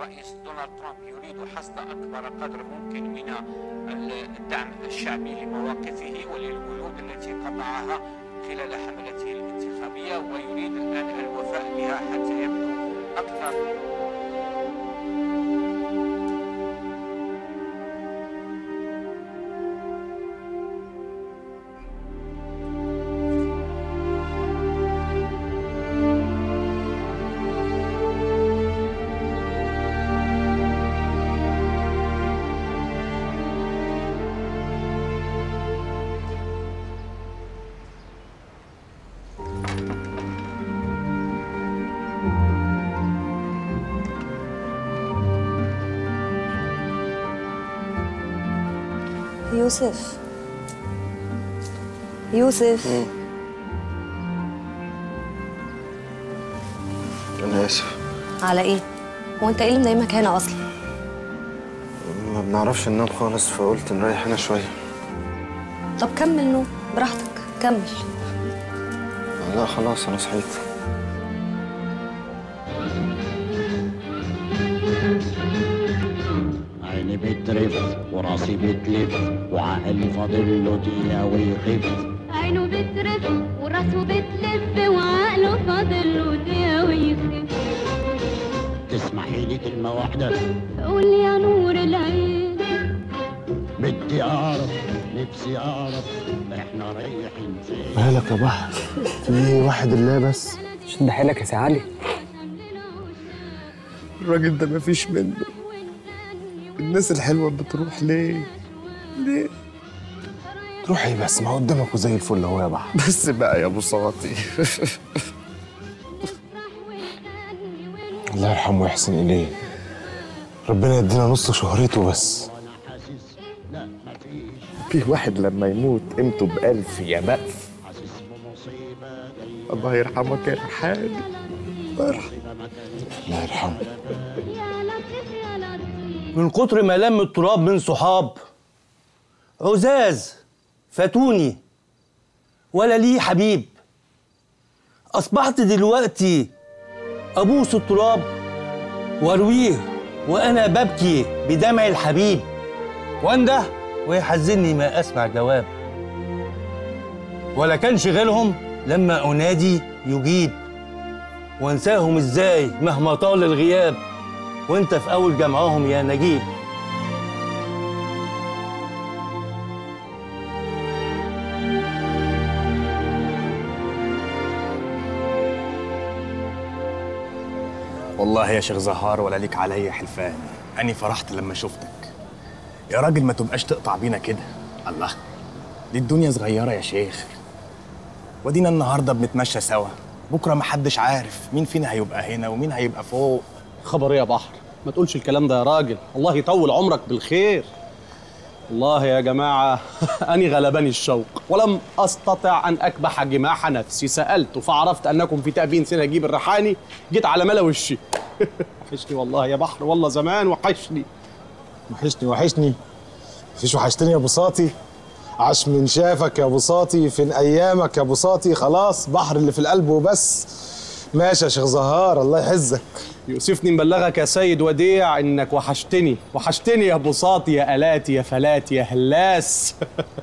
الرئيس دونالد ترامب يريد حصد أكبر قدر ممكن من الدعم الشعبي لمواقفه وللوعود التي قطعها خلال حملته الانتخابية ويريد الآن الوفاء بها حتى يبدو أكثر يوسف يوسف انا اسف على ايه هو انت ايه اللي منيمك هنا اصلا ما بنعرفش ننام خالص فقلت نريح هنا شويه طب كمل نوم براحتك كمل لا خلاص انا صحيت عيني بترف وراسي بتلف وعقلي فاضل له دقيقة ويخف عينه بترف وراسه بتلف وعقله فاضل له دقيقة ويخف تسمحي لي كلمة واحدة قول يا نور العين بدي أعرف نفسي أعرف إحنا رايحين فين مالك يا بحر في واحد الله بس شد حيلك يا سي علي الراجل ده مفيش منه الناس الحلوه بتروح ليه ليه تروح ايه بس ما هو قدامك وزي الفل اهو يا بحر بس بقى يا ابو صواتي الله يرحمه ويحسن اليه ربنا يدينا نص شهرته بس وأنا حاسس لا مفيش في واحد لما يموت قيمته بألف يا بأف حاسس بمصيبة جاية الله يرحمك يا حالي الله يرحمك مصيبة ما كانتش الله يرحمه يا لطيف يا لطيف من كتر ما لم التراب من صحاب عزاز فاتوني ولا لي حبيب أصبحت دلوقتي أبوس التراب وارويه وأنا ببكي بدمع الحبيب وانده ويحزني ما أسمع جواب ولا كان شغلهم لما أنادي يجيب وانساهم ازاي مهما طال الغياب وانت في اول جمعهم يا نجيب والله يا شيخ زهار ولا ليك عليا حلفان أني فرحت لما شفتك يا راجل ما تبقاش تقطع بينا كده الله دي الدنيا صغيرة يا شيخ ودينا النهاردة بنتمشى سوا بكرة محدش عارف مين فينا هيبقى هنا ومين هيبقى فوق خبر ايه يا بحر ما تقولش الكلام ده يا راجل الله يطول عمرك بالخير والله يا جماعة أني غلبني الشوق ولم أستطع أن أكبح جماح نفسي سألت فعرفت أنكم في تأبين سنة جيب الريحاني جيت على ملا وشي وحشني والله يا بحر والله زمان وحشني وحشني وحشني مفيش وحشتني يا بساطي عاش من شافك يا بساطي فين ايامك يا بساطي خلاص بحر اللي في القلب وبس ماشي يا شيخ زهار الله يحزك يؤسفني مبلغك يا سيد وديع انك وحشتني وحشتني يا بساطي يا الاتي يا فلاتي يا هلاس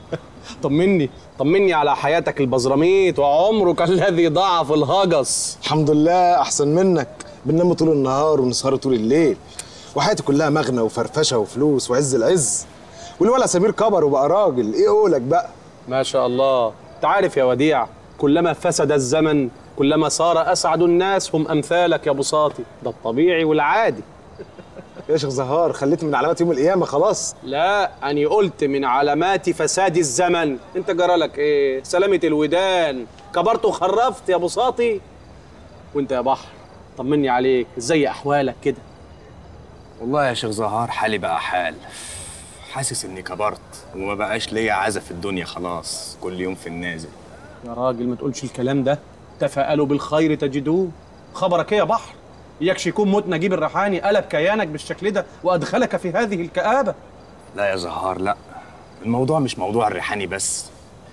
طمني طمني على حياتك البزراميط وعمرك الذي ضاع في الهجس الحمد لله احسن منك بننام طول النهار ونسهر طول الليل وحياتي كلها مغنى وفرفشه وفلوس وعز العز والولد سمير كبر وبقى راجل ايه قولك بقى ما شاء الله تعرف يا وديع كلما فسد الزمن كلما صار اسعد الناس هم امثالك يا بساطي ده الطبيعي والعادي يا شيخ زهار خليت من علامات يوم القيامه خلاص لا أني قلت من علامات فساد الزمن أنت جرالك إيه سلامة الودان كبرت وخرفت يا بساطي وأنت يا بحر طمني عليك إزاي أحوالك كده والله يا شيخ زهار حالي بقى حال حاسس اني كبرت وما بقاش ليا عزة في الدنيا خلاص كل يوم في النازل يا راجل ما تقولش الكلام ده تفاءلوا بالخير تجدوه خبرك ايه يا بحر يكش يكون موت نجيب الريحاني قلب كيانك بالشكل ده وادخلك في هذه الكآبة لا يا زهار لا الموضوع مش موضوع الريحاني بس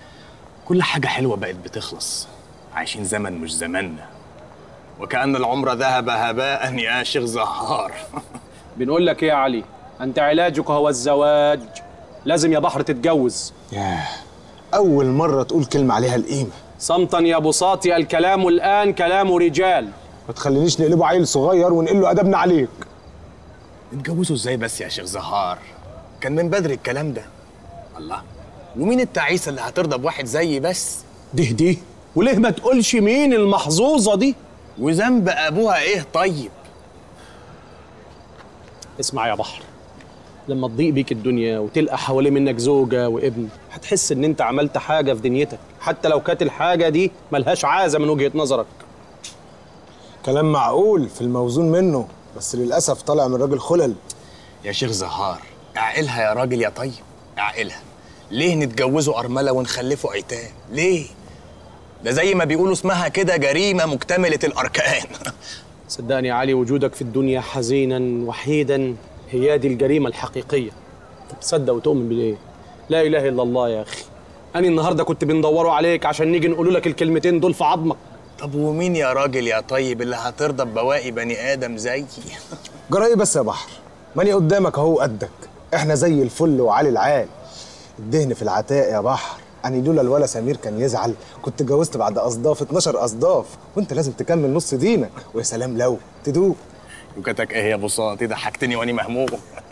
كل حاجة حلوة بقت بتخلص عايشين زمن مش زماننا وكأن العمر ذهب هباء يا شيخ زهار بنقول لك ايه يا علي انت علاجك هو الزواج لازم يا بحر تتجوز ياه اول مره تقول كلمه عليها القيمه صمتا يا بساطي الكلام الان كلام رجال ما تخلينيش نقلبه عيل صغير ونقل له ادبنا عليك اتجوزوا ازاي بس يا شيخ زهار كان من بدري الكلام ده الله ومين التعيسه اللي هترضى بواحد زيي بس ده دي وليه ما تقولش مين المحظوظه دي وذنب ابوها ايه طيب اسمع يا بحر لما تضيق بيك الدنيا وتلقى حوالي منك زوجة وابن هتحس ان انت عملت حاجة في دنيتك حتى لو كانت الحاجة دي ملهاش عازة من وجهة نظرك كلام معقول في الموزون منه بس للاسف طالع من راجل خلل يا شيخ زهار اعقلها يا راجل يا طيب اعقلها ليه نتجوزوا أرملة ونخلفوا أيتام؟ ليه؟ ده زي ما بيقولوا اسمها كده جريمة مكتملة الأركان صدقني يا علي وجودك في الدنيا حزينا وحيدا هي دي الجريمة الحقيقية طب تصدق وتؤمن بالإيه؟ لا إله إلا الله يا أخي أنا النهاردة كنت بندوروا عليك عشان نيجي نقول لك الكلمتين دول في عظمك طب ومين يا راجل يا طيب اللي هترضى ببواقي بني آدم زيي؟ جراي بس يا بحر ماني قدامك اهو قدك احنا زي الفل وعلي العال الدهن في العتاق يا بحر أنا لولا الولا سمير كان يزعل كنت اتجوزت بعد أصداف 12 أصداف وأنت لازم تكمل نص دينك ويا سلام لو تدوق وكتك ايه يا بساطي ضحكتني واني مهموم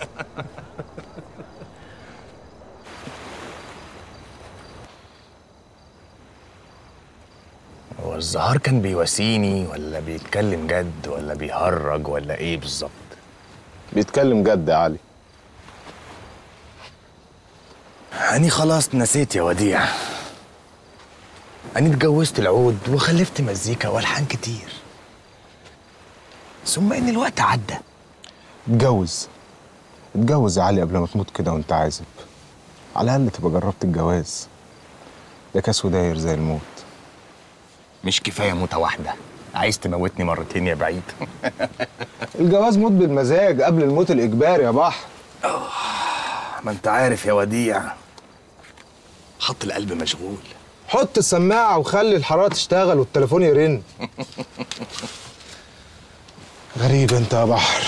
هو الزهار كان بيواسيني ولا بيتكلم جد ولا بيهرج ولا ايه بالظبط بيتكلم جد يا علي أني خلاص نسيت يا وديع أني اتجوزت العود وخلفت مزيكا والحان كتير ثم إن الوقت عدى اتجوز اتجوز يا علي قبل ما تموت كده وانت عازب على الأقل تبقى جربت الجواز ده كاس وداير زي الموت مش كفاية موتة واحدة عايز تموتني مرتين يا بعيد الجواز موت بالمزاج قبل الموت الإجباري يا بحر ما انت عارف يا وديع حط القلب مشغول حط السماعة وخلي الحرارة تشتغل والتليفون يرن غريب انت يا بحر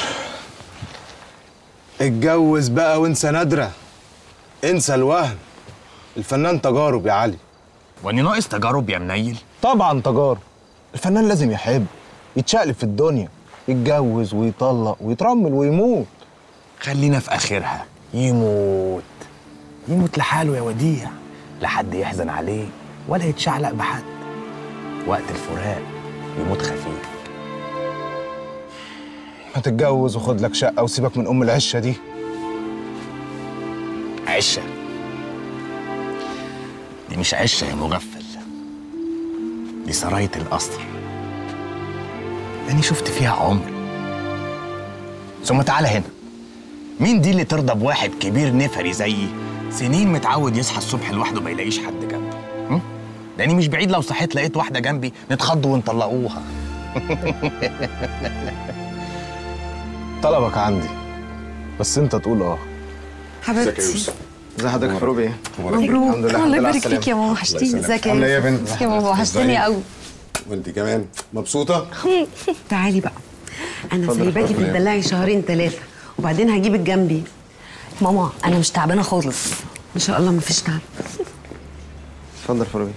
اتجوز بقى وانسى نادرة انسى الوهم الفنان تجارب يا علي واني ناقص تجارب يا منيل طبعا تجارب الفنان لازم يحب يتشقلب في الدنيا يتجوز ويطلق ويترمل ويموت خلينا في آخرها يموت يموت لحاله يا وديع لا حد يحزن عليه ولا يتشعلق بحد وقت الفراق يموت خفيف ما تتجوز وخد لك شقة وسيبك من أم العشة دي عشة دي مش عشة يا مغفل دي سراية القصر أني شفت فيها عمر ثم تعالى هنا مين دي اللي ترضى بواحد كبير نفري زيي سنين متعود يصحى الصبح لوحده ما يلاقيش حد جنبه هم؟ لاني مش بعيد لو صحيت لقيت واحده جنبي نتخض ونطلقوها طلبك عندي بس انت تقول اه حبيبتي ازي حضرتك يا فروبي مبروك الحمد لله، الله الحمد لله على يبارك فيك يا ماما وحشتيني ازيك عامله ايه يا بنت ازيك يا ماما وحشتني ازيك؟ قوي وانت كمان مبسوطه تعالي بقى انا اتفضل سايباكي اتفضل يا تدلعي شهرين ثلاثه وبعدين هجيبك جنبي ماما انا مش تعبانه خالص ان شاء الله مفيش تعب اتفضل فروبي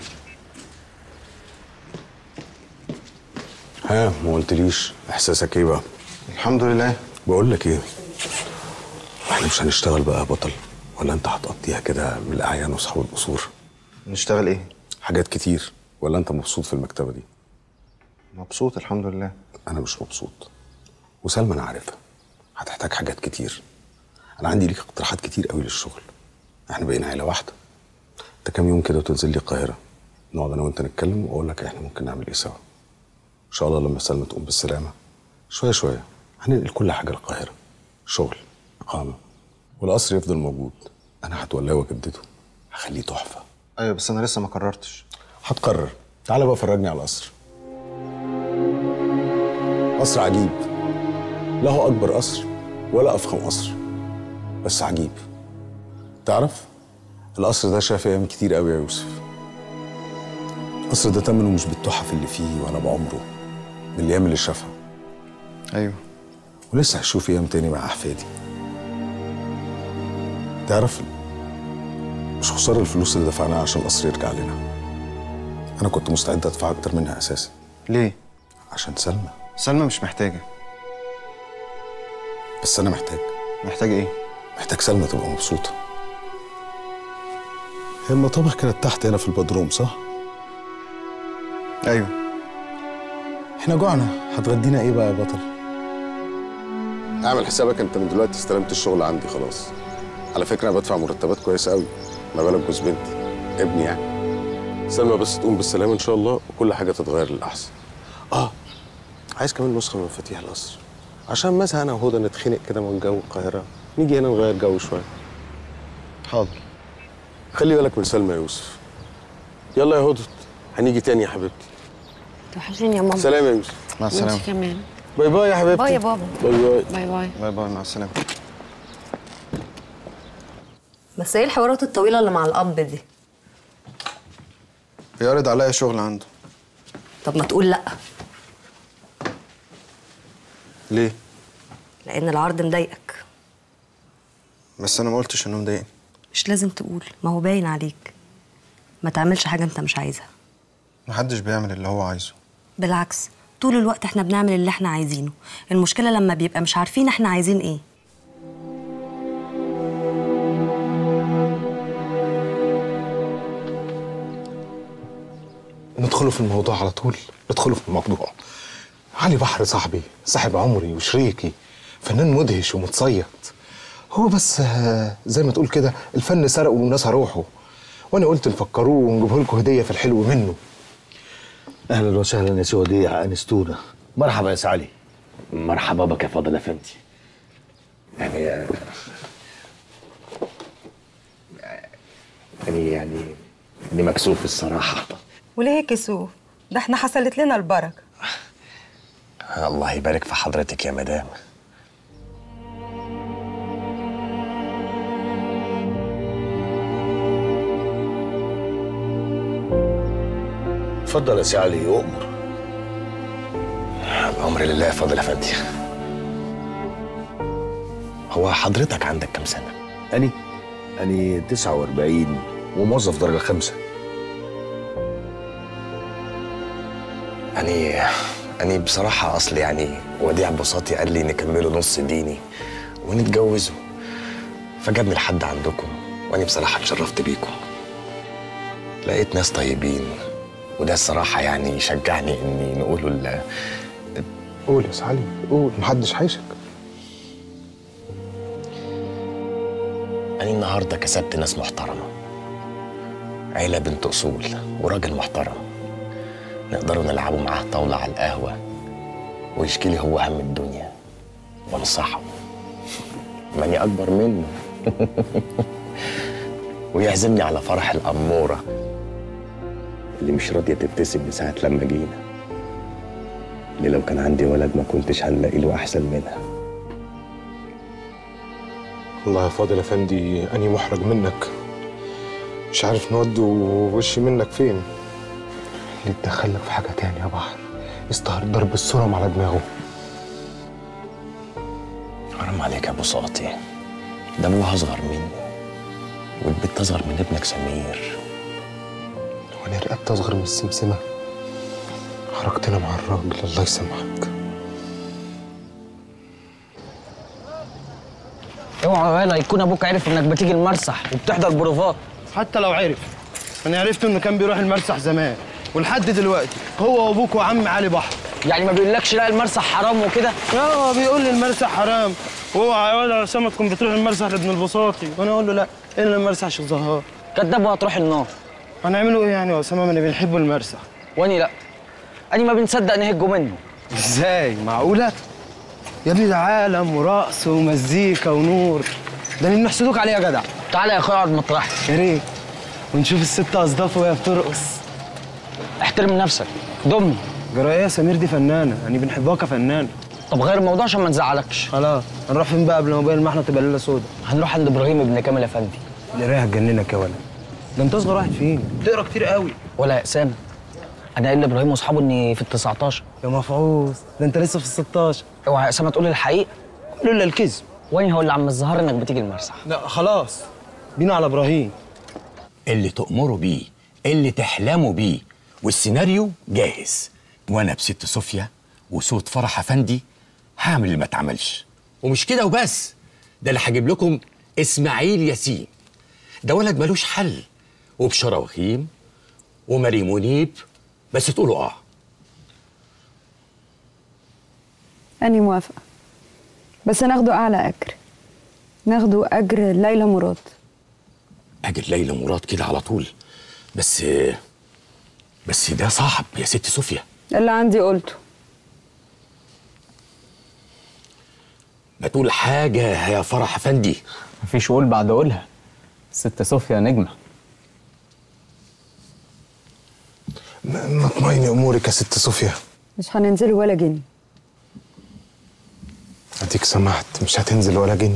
ها ما قلتليش احساسك ايه بقى الحمد لله بقول لك ايه احنا مش هنشتغل بقى يا بطل ولا انت هتقضيها كده بالاعيان واصحاب القصور نشتغل ايه حاجات كتير ولا انت مبسوط في المكتبه دي مبسوط الحمد لله انا مش مبسوط وسلمى انا عارفها هتحتاج حاجات كتير انا عندي ليك اقتراحات كتير قوي للشغل احنا بقينا عيله واحده انت كام يوم كده وتنزل لي القاهره نقعد انا وانت نتكلم واقول لك احنا ممكن نعمل ايه سوا ان شاء الله لما سلمى تقوم بالسلامه شويه شويه هننقل كل حاجه القاهره شغل اقامه والقصر يفضل موجود انا هتولاه واجدده هخليه تحفه ايوه بس انا لسه ما قررتش هتقرر تعالى بقى فرجني على القصر قصر عجيب لا هو اكبر قصر ولا افخم قصر بس عجيب تعرف القصر ده شاف ايام كتير قوي يا يوسف القصر ده تمنه مش بالتحف اللي فيه ولا بعمره بالايام اللي شافها ايوه ولسه هشوف ايام تاني مع احفادي تعرف مش خسارة الفلوس اللي دفعناها عشان القصر يرجع لنا انا كنت مستعد ادفع اكتر منها اساسا ليه؟ عشان سلمى سلمى مش محتاجة بس انا محتاج محتاج ايه؟ محتاج سلمى تبقى مبسوطة هي المطابخ كانت تحت هنا في البدروم صح؟ ايوه احنا جوعنا هتغدينا ايه بقى يا بطل؟ اعمل حسابك انت من دلوقتي استلمت الشغل عندي خلاص على فكرة انا بدفع مرتبات كويسة قوي ما بالك جوز بنتي ابني يعني سلمى بس تقوم بالسلامة ان شاء الله وكل حاجة تتغير للأحسن اه عايز كمان نسخة من مفاتيح القصر عشان مثلا انا وهدى نتخنق كده من جو القاهرة نيجي هنا نغير جو شوية حاضر خلي بالك من سلمى يا يوسف يلا يا هدى هنيجي تاني يا حبيبتي توحشيني يا ماما سلام يا يوسف مع السلامة انت كمان باي باي يا حبيبتي باي يا بابا باي باي باي باي باي باي مع السلامة بس ايه الحوارات الطويله اللي مع الاب دي بيعرض عليا شغل عنده طب ما تقول لا ليه؟ لان العرض مضايقك بس انا ما قلتش انه مضايقني مش لازم تقول ما هو باين عليك ما تعملش حاجه انت مش عايزها محدش بيعمل اللي هو عايزه بالعكس طول الوقت احنا بنعمل اللي احنا عايزينه المشكله لما بيبقى مش عارفين احنا عايزين ايه ندخله في الموضوع على طول ندخله في الموضوع علي بحر صاحبي صاحب عمري وشريكي فنان مدهش ومتصيد هو بس آه، زي ما تقول كده الفن سرقه والناس هروحه وانا قلت نفكروه ونجيبه لكم هديه في الحلو منه اهلا وسهلا يا سودية انستونا مرحبا يا سعلي مرحبا بك يا فاضل افندي يعني يعني يعني يعني مكسوف الصراحة وليه كسوف ده احنا حصلت لنا البركه الله يبارك في حضرتك يا مدام اتفضل يا سعلي اؤمر الأمر لله يا فاضل أفندي هو حضرتك عندك كام سنة؟ أني أني 49 وموظف درجة خمسة أني أني بصراحة أصل يعني وديع بساطي قال لي نكمله نص ديني ونتجوزه فجابني لحد عندكم وأنا بصراحة اتشرفت بيكم لقيت ناس طيبين وده الصراحة يعني يشجعني إني نقوله ال- قول يا سعلي قول محدش حيشك أنا النهاردة كسبت ناس محترمة عيلة بنت أصول وراجل محترم نقدروا نلعبوا معاه طاولة على القهوة ويشكي لي هو هم الدنيا وانصحه ماني أكبر منه ويعزمني على فرح الأمورة اللي مش راضية تبتسم من ساعة لما جينا اللي لو كان عندي ولد ما كنتش هنلاقي له أحسن منها والله يا فاضل افندي اني محرج منك مش عارف نودي وشي منك فين اللي تدخلك في حاجه تانية يا بحر يستهر ضرب السرم على دماغه حرام عليك يا ابو ساطي ده ابوها اصغر مني والبنت اصغر من ابنك سمير وانا رقبتي اصغر من السمسمه حركتنا مع الراجل الله يسامحك اوعى ولا يكون ابوك عرف انك بتيجي المرسح وبتحضر بروفات حتى لو عرف انا عرفت انه كان بيروح المرسح زمان ولحد دلوقتي هو وابوك وعم علي بحر يعني ما بيقولكش لا المرسح حرام وكده لا هو بيقول لي المرسح حرام اوعى يا ولا اسامه تكون بتروح المرسح لابن البساطي وانا اقول له لا الا المرسح شيخ زهار كداب وهتروح النار هنعمله ايه يعني يا اسامه ما انا بنحب المرسح واني لا اني ما بنصدق نهجوا منه ازاي معقوله يا ابني ده عالم ورقص ومزيكا ونور ده اللي بنحسدوك عليه يا جدع تعالى يا اخويا اقعد مطرحي يا ريت ونشوف الست اصداف وهي بترقص احترم نفسك ضمني جرايه سمير دي فنانه يعني بنحبها كفنانه طب غير الموضوع عشان ما نزعلكش خلاص هنروح فين بقى قبل ما باقي المحنه تبقى ليله سودا هنروح عند ابراهيم ابن كامل افندي القرايه هتجننك يا ولد ده انت اصغر واحد فين بتقرا كتير قوي ولا يا اسامه انا قايل لابراهيم واصحابه اني في ال 19 يا مفعوص ده انت لسه في ال 16 اوعى يا اسامه تقول الحقيقه لولا الكذب وين هقول لعم الزهار انك بتيجي المرسح لا خلاص بينا على ابراهيم اللي تأمروا بيه اللي تحلموا بيه والسيناريو جاهز وانا بست صوفيا وصوت فرح افندي هعمل اللي ما اتعملش ومش كده وبس ده اللي هجيب لكم اسماعيل ياسين ده ولد ملوش حل وبشاره وخيم ومريم منيب بس تقولوا اه أني موافقة بس ناخده أعلى أجر ناخده أجر ليلى مراد اجر ليلى مراد كده على طول بس بس ده صعب يا ست صوفيا اللي عندي قلته ما تقول حاجه يا فرح افندي مفيش قول بعد قولها ست صوفيا نجمه ما تطمئني امورك يا ست صوفيا مش هننزل ولا جنيه اديك سمعت مش هتنزل ولا جنيه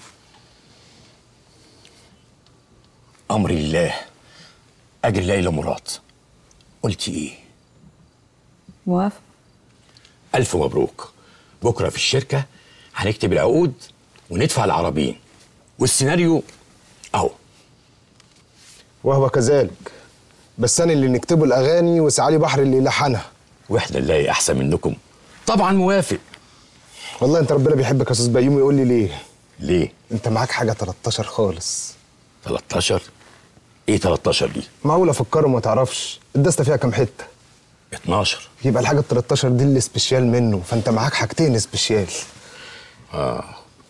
امر الله اجر ليلى مراد قلتي ايه موافقة الف مبروك بكره في الشركه هنكتب العقود وندفع العربين والسيناريو اهو وهو كذلك بس انا اللي نكتبه الاغاني وسعالي بحر اللي يلحنها واحنا نلاقي احسن منكم طبعا موافق والله انت ربنا بيحبك يا استاذ بيومي يقول لي ليه ليه انت معاك حاجه 13 خالص 13 ايه 13 دي معقول افكره ما تعرفش الدستة فيها كام حته 12 يبقى الحاجه ال 13 دي اللي سبيشال منه فانت معاك حاجتين سبيشال اه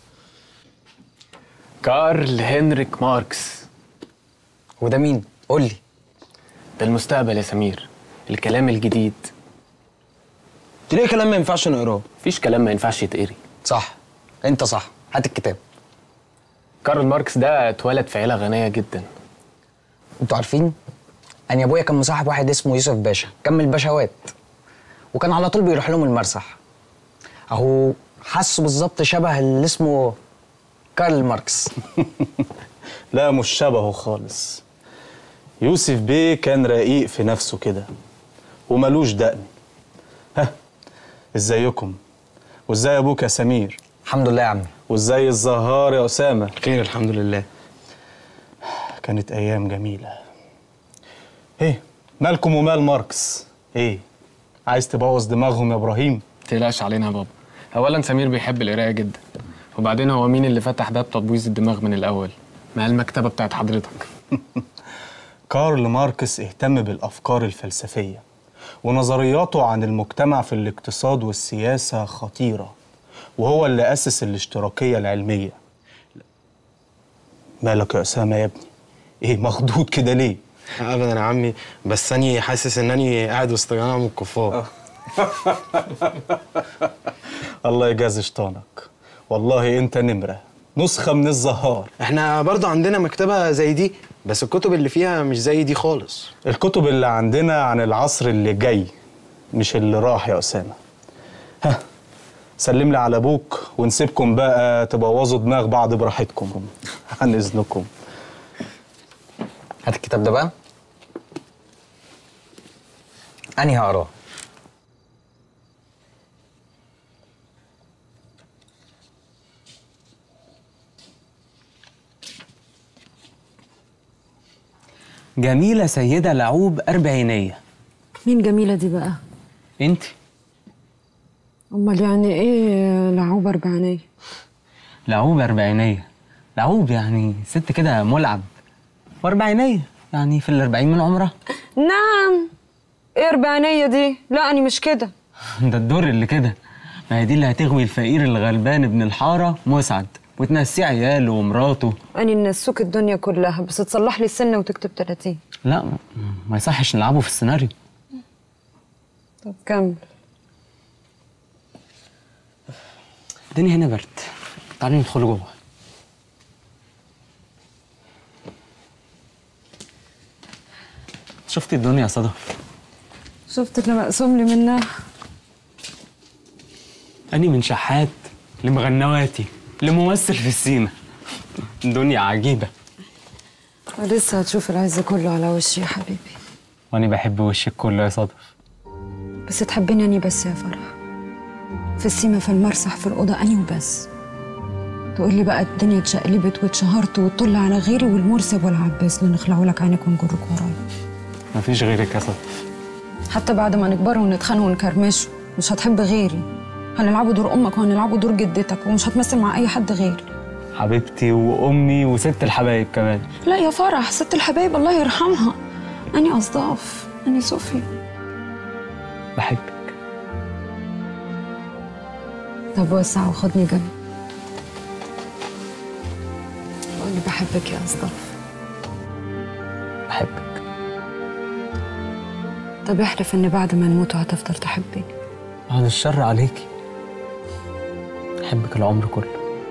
كارل هنريك ماركس وده مين؟ قول لي ده المستقبل يا سمير الكلام الجديد ليه كلام ما ينفعش نقراه مفيش كلام ما ينفعش يتقري صح انت صح هات الكتاب كارل ماركس ده اتولد في عيله غنيه جدا انتوا عارفين انا ابويا كان مصاحب واحد اسمه يوسف باشا كمل باشوات وكان على طول بيروح لهم المرسح اهو حاسه بالظبط شبه اللي اسمه كارل ماركس لا مش شبهه خالص يوسف بيه كان رقيق في نفسه كده وملوش دقن ها ازيكم وازاي ابوك يا سمير الحمد لله يا عمي وازاي الزهار يا اسامه خير الحمد لله كانت ايام جميله ايه مالكم ومال ماركس ايه عايز تبوظ دماغهم يا ابراهيم تقلقش علينا يا بابا اولا سمير بيحب القرايه جدا وبعدين هو مين اللي فتح باب تبويظ الدماغ من الاول مع المكتبه بتاعت حضرتك كارل ماركس اهتم بالافكار الفلسفيه ونظرياته عن المجتمع في الاقتصاد والسياسه خطيره وهو اللي اسس الاشتراكيه العلميه مالك يا اسامه يا ابني ايه مخضوض كده ليه ابدا يا عمي بس اني حاسس انني قاعد وسط جماعه من الكفار الله يجازي شيطانك والله انت نمره نسخه من الزهار احنا برضو عندنا مكتبه زي دي بس الكتب اللي فيها مش زي دي خالص الكتب اللي عندنا عن العصر اللي جاي مش اللي راح يا اسامه ها سلم لي على ابوك ونسيبكم بقى تبوظوا دماغ بعض براحتكم عن اذنكم هات الكتاب ده بقى انهي هقراه جميلة سيدة لعوب أربعينية مين جميلة دي بقى؟ انت أمال يعني إيه لعوبة أربعينية؟ لعوب أربعينية لعوب يعني ست كده ملعب وأربعينية يعني في الأربعين من عمرها نعم إيه أربعينية دي؟ لا أنا مش كده ده الدور اللي كده ما هي دي اللي هتغوي الفقير الغلبان ابن الحارة مسعد وتنسيه عياله ومراته أنا نسوك الدنيا كلها بس تصلح لي السن وتكتب 30 لا ما- ما يصحش نلعبه في السيناريو طب كمل الدنيا هنا برد تعالي ندخل جوه شفتي الدنيا يا صدف شفت اللي مقسوم لي منها أني من شحات لمغنواتي لممثل في السيما دنيا عجيبة لسه هتشوف العز كله على وشي يا حبيبي وأنا بحب وشك كله يا صدف بس تحبيني أني بس يا فرح في السيما في المرسح في الأوضة أني وبس تقول لي بقى الدنيا اتشقلبت واتشهرت وتطل على غيري والمرسب والعباس اللي نخلعوا لك عينك ونجرك ورايا مفيش غيرك يا صدى حتى بعد ما نكبر ونتخانق ونكرمش مش هتحب غيري هنلعبوا دور امك وهنلعبوا دور جدتك ومش هتمثل مع اي حد غيري حبيبتي وامي وست الحبايب كمان لا يا فرح ست الحبايب الله يرحمها اني اصداف اني صوفيا بحبك طب وسع وخدني جنب قولي بحبك يا اصداف بحبك طب احلف ان بعد ما نموت هتفضل تحبني بعد الشر عليكي بحبك العمر كله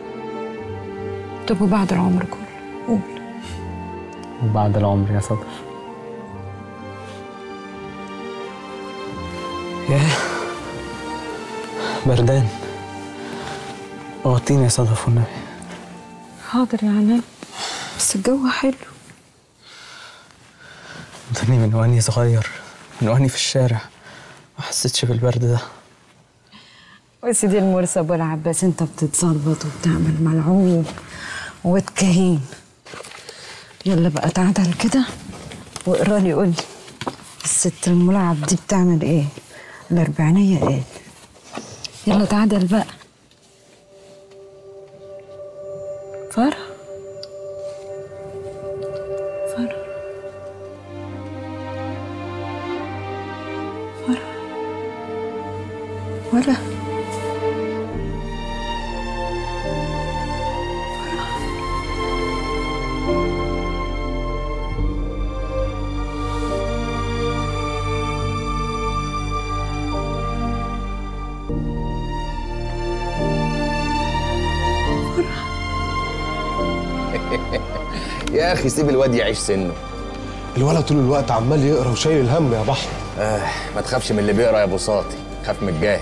طب وبعد العمر كله قول وبعد العمر يا صدف ياه بردان غطيني يا صدف والنبي حاضر يا عنان بس الجو حلو ضني من واني صغير من واني في الشارع ما حسيتش بالبرد ده وسيدي المرسب والعباس انت بتتظبط وبتعمل ملعوب وتكهين يلا بقى تعدل كده واقرا لي قول لي الست الملعب دي بتعمل ايه الاربعينيه ايه يلا تعدل بقى فرح فرح فرح ولا يا اخي سيب الواد يعيش سنه الولد طول الوقت عمال يقرا وشايل الهم يا بحر آه ما تخافش من اللي بيقرا يا بساطي خاف من الجاهل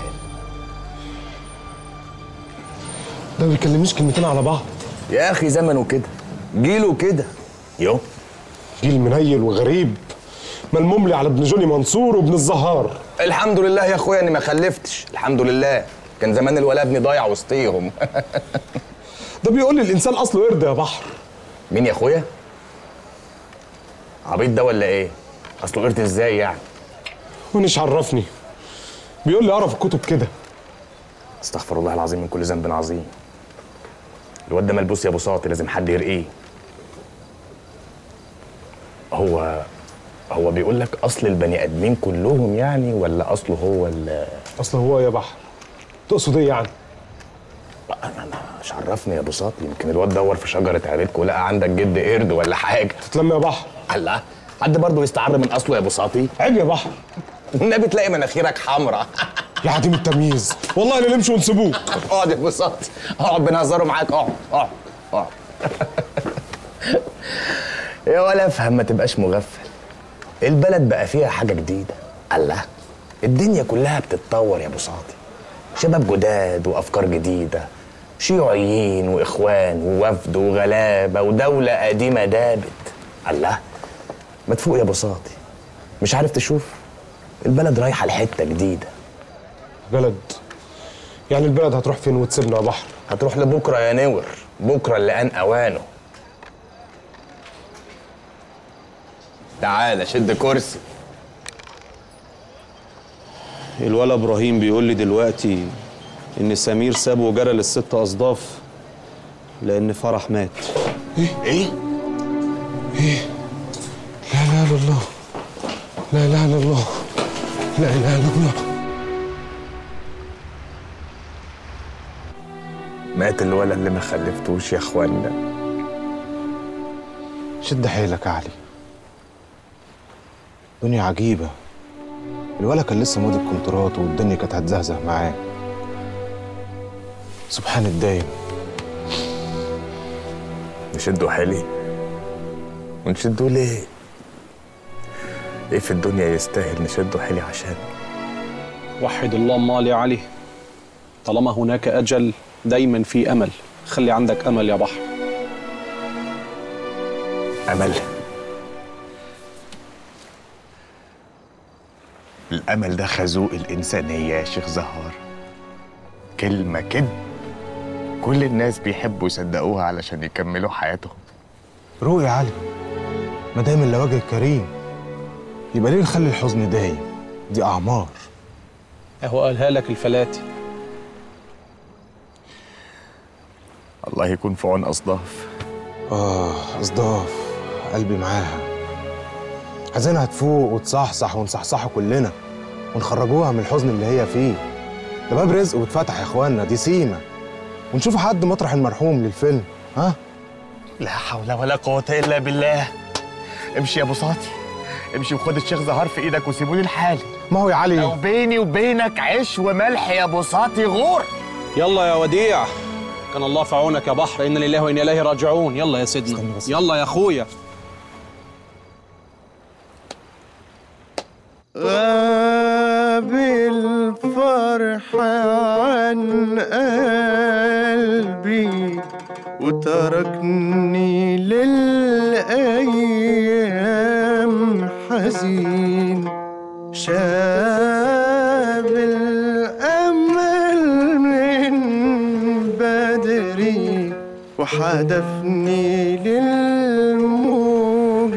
ده ما بيكلمنيش كلمتين على بعض يا اخي زمنه كده جيله كده يو جيل منيل وغريب ملموم لي على ابن جوني منصور وابن الزهار الحمد لله يا اخويا اني ما خلفتش الحمد لله كان زمان الولا ابني ضايع وسطيهم ده بيقول لي الانسان اصله قرد يا بحر مين يا اخويا عبيط ده ولا ايه اصله قرد ازاي يعني ونش عرفني بيقول لي اقرا في الكتب كده استغفر الله العظيم من كل ذنب عظيم الواد ده ملبوس يا بساطي لازم حد يرقيه هو هو بيقول لك اصل البني ادمين كلهم يعني ولا اصله هو ال اصله هو يا بحر تقصد ايه يعني مش عرفني يا بساطي يمكن الواد دور في شجره عيلتكم ولقى عندك جد قرد ولا حاجه تتلم يا بحر الله حد برضه يستعر من اصله يا بساطي عيب يا بحر والنبي تلاقي مناخيرك حمراء يا عديم التمييز والله لا نمشي ونسيبوك اقعد يا بساطي اقعد بنهزروا معاك اقعد اقعد اقعد يا ولا افهم ما تبقاش مغفل البلد بقى فيها حاجه جديده الله الدنيا كلها بتتطور يا بساطي شباب جداد وافكار جديده شيوعيين واخوان ووفد وغلابه ودوله قديمه دابت الله ما تفوق يا بساطي مش عارف تشوف البلد رايحه لحته جديده بلد يعني البلد هتروح فين وتسيبنا يا بحر هتروح لبكره يا نور بكره اللي ان اوانه تعالى شد كرسي الولا ابراهيم بيقول لي دلوقتي ان سمير سابه وجرى للست اصداف لان فرح مات ايه ايه ايه لا اله الا الله لا اله الا الله لا اله الا الله مات الولد اللي ما خلفتوش يا اخوانا شد حيلك يا علي دنيا عجيبة الولد كان لسه ماضي الكونترات والدنيا كانت هتزهزه معاه سبحان الدايم نشدوا حيلي ونشدوا ليه ايه في الدنيا يستاهل نشدوا حيلي عشان وحد الله امال يا علي طالما هناك اجل دايما في امل خلي عندك امل يا بحر امل الامل ده خازوق الانسانيه يا شيخ زهار كلمه كده كل الناس بيحبوا يصدقوها علشان يكملوا حياتهم روق يا علي ما دام الا وجه كريم يبقى ليه نخلي الحزن دايم دي اعمار اهو قالها لك الفلاتي الله يكون في عون أصداف اه اصداف قلبي معاها عايزينها تفوق وتصحصح ونصحصحه كلنا ونخرجوها من الحزن اللي هي فيه ده باب رزق واتفتح يا اخوانا دي سيمه ونشوف حد مطرح المرحوم للفيلم ها لا حول ولا قوة إلا بالله امشي يا بساطي امشي وخد الشيخ زهار في ايدك وسيبوني لحالي ما هو يا علي لو بيني وبينك عيش وملح يا بساطي غور يلا يا وديع كان الله في عونك يا بحر إن لله وإنا إليه راجعون يلا يا سيدنا يلا يا أخويا غاب الفرح عن قلبي وتركني للأيام حزين شاب الأمل من بدري وحدفني للموج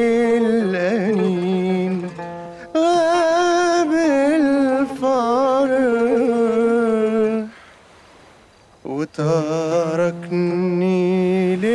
الأنين غاب الفرح وتركني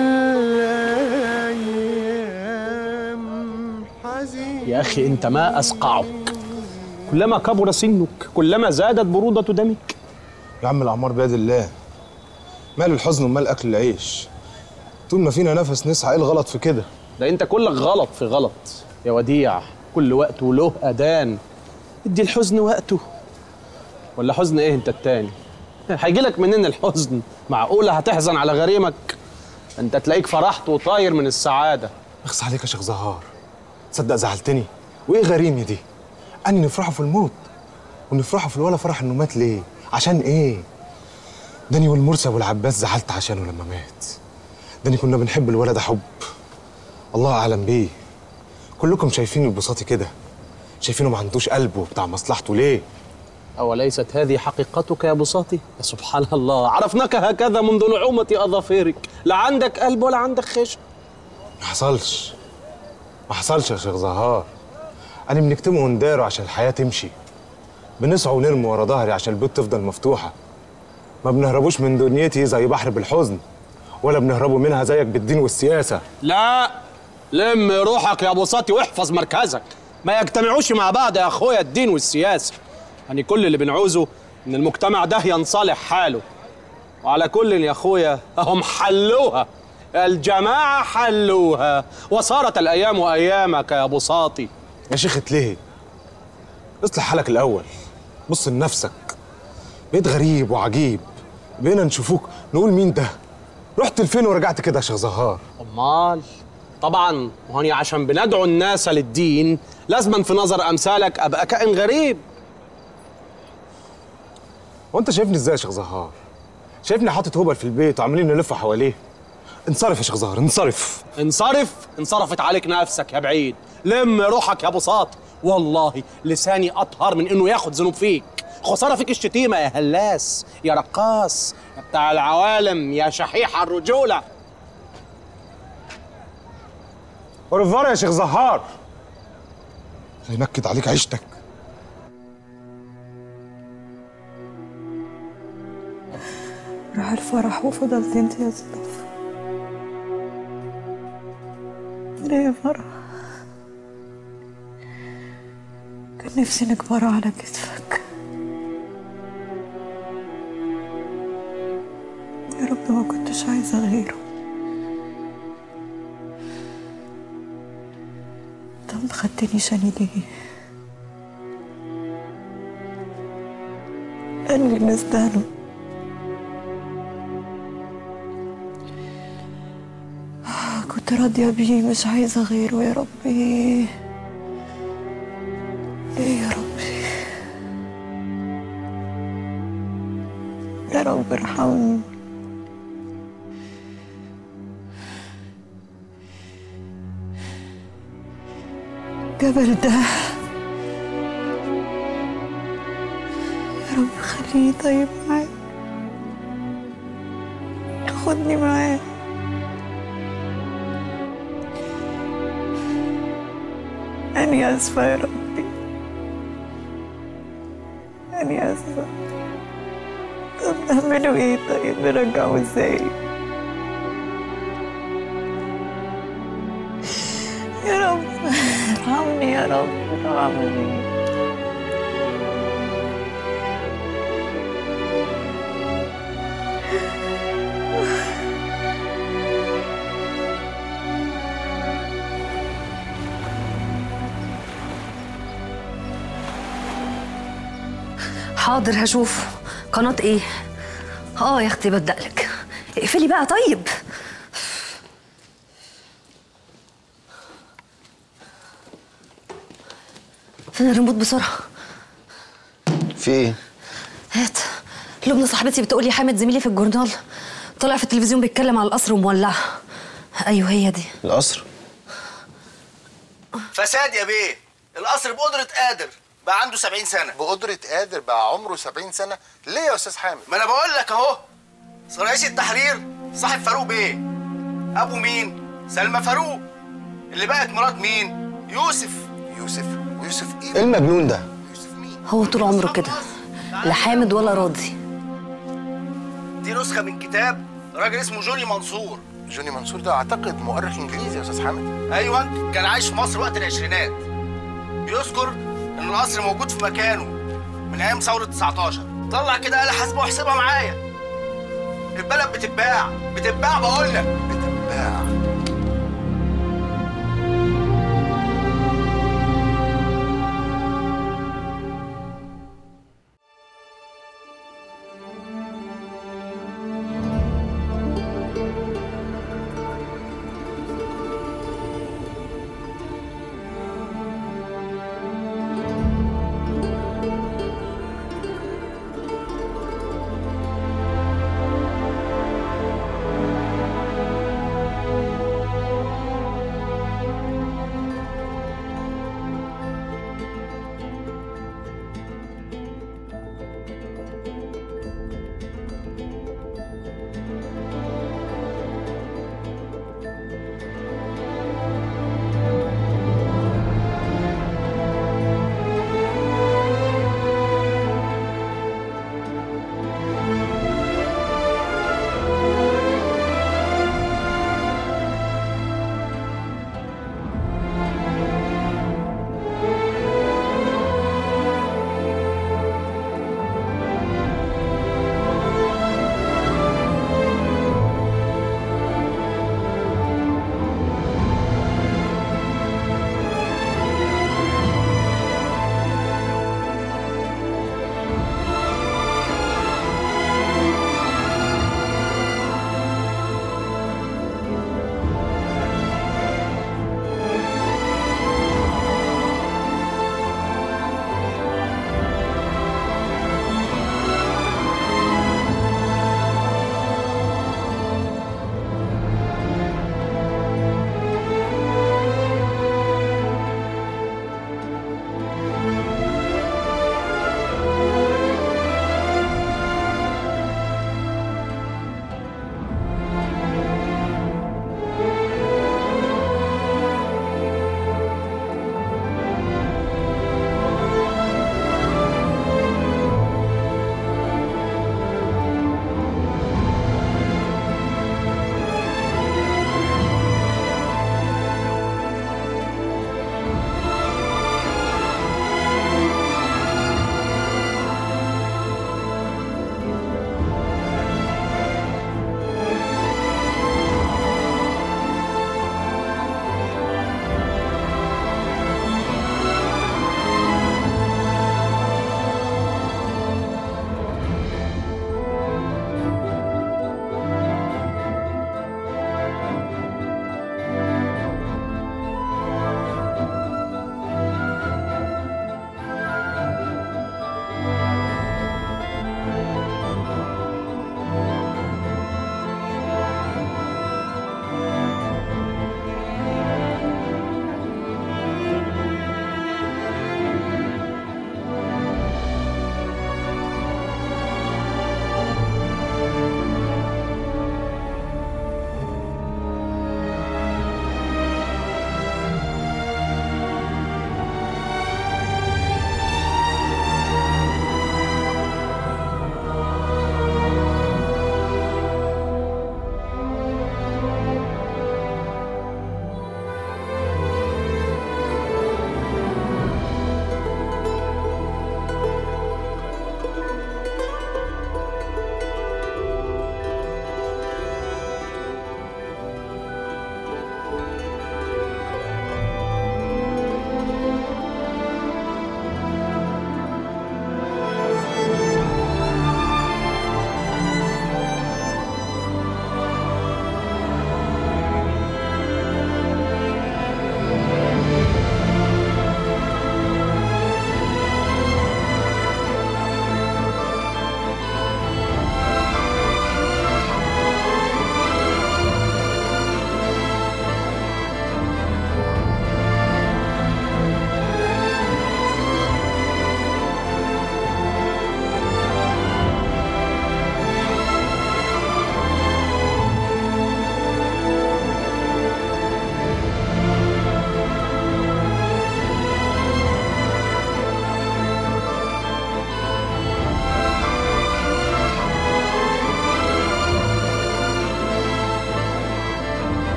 للأيام حزين يا أخي أنت ما أسقعك كلما كبر سنك كلما زادت برودة دمك يا عم الاعمار بيد الله مال الحزن ومال اكل العيش طول ما فينا نفس نسعى ايه الغلط في كده ده أنت كلك غلط في غلط يا وديع كل وقت وله أذان ادي الحزن وقته ولا حزن إيه أنت التاني هيجي لك منين الحزن معقولة هتحزن على غريمك أنت تلاقيك فرحت وطاير من السعادة اخص عليك يا شيخ زهار تصدق زعلتني وايه غريمي دي اني نفرحوا في الموت ونفرحوا في الولا فرح انه مات ليه عشان ايه داني والمرسي ابو العباس زعلت عشانه لما مات داني كنا بنحب الولد ده حب الله اعلم بيه كلكم شايفين البساطي كده شايفينه ما عندوش قلب وبتاع مصلحته ليه أوليست هذه حقيقتك يا بساطي؟ يا سبحان الله عرفناك هكذا منذ نعومة أظافرك لا عندك قلب ولا عندك خشم ما حصلش ما حصلش يا شيخ زهار انا بنكتمه ونداره عشان الحياه تمشي بنسعى ونرمي ورا ظهري عشان البيوت تفضل مفتوحه ما بنهربوش من دنيتي زي بحر بالحزن ولا بنهربوا منها زيك بالدين والسياسه لا لم روحك يا بساطي واحفظ مركزك ما يجتمعوش مع بعض يا أخويا الدين والسياسة يعني كل اللي بنعوزه إن المجتمع ده ينصلح حاله وعلى كل يا أخويا هم حلوها الجماعة حلوها وصارت الأيام أيامك يا بساطي يا شيخ اتلهي اصلح حالك الاول بص لنفسك بقيت غريب وعجيب بقينا نشوفوك نقول مين ده رحت لفين ورجعت كده يا شيخ زهار أمال طبعا هوني عشان بندعو الناس للدين لازما في نظر أمثالك أبقى كائن غريب وانت شايفني ازاي يا شيخ زهار شايفني حاطط هبل في البيت وعمالين نلف حواليه انصرف يا شيخ زهر انصرف انصرف انصرفت عليك نفسك يا بعيد لم روحك يا بساط والله لساني اطهر من انه ياخد ذنوب فيك خساره فيك الشتيمه يا هلاس يا رقاص يا بتاع العوالم يا شحيح الرجوله اورفوار يا شيخ زهار هينكد عليك عيشتك راح الفرح وفضلت انت يا صدف ليه يا فرح كان نفسي نكبر على كتفك يا رب ما كنتش عايزة غيره طب ما خدتنيش أنا ليه أنا اللي نستاهله كنت راضية بيه مش عايزة غيره يا ربي ليه يا ربي يا رب ارحمني جبل ده يا رب خليه طيب معايا ياخدني معاه أنا آسفة يا ربي أنا آسفة طب نعمله إيه طيب نرجعه إزاي يا رب ارحمني يا رب ارحمني حاضر هشوف قناة ايه؟ اه يا اختي بدقلك اقفلي بقى طيب فين الريموت بسرعة؟ في ايه؟ هات لبنى صاحبتي بتقول لي حامد زميلي في الجورنال طلع في التلفزيون بيتكلم على القصر ومولعه ايوه هي دي القصر فساد يا بيه القصر بقدرة قادر بقى عنده 70 سنة بقدرة قادر بقى عمره 70 سنة ليه يا أستاذ حامد؟ ما انا بقول لك اهو رئيس التحرير صاحب فاروق بيه ابو مين سلمى فاروق اللي بقت مرات مين يوسف يوسف ويوسف ايه ايه المجنون ده؟ هو طول عمره كده لا حامد ولا راضي دي نسخة من كتاب راجل اسمه جوني منصور جوني منصور ده أعتقد مؤرخ إنجليزي يا أستاذ حامد ايوه كان عايش في مصر وقت العشرينات بيذكر ان القصر موجود في مكانه من ايام ثوره 19 طلع كده آلة حاسبه واحسبها معايا البلد بتتباع بتتباع بقول لك بتتباع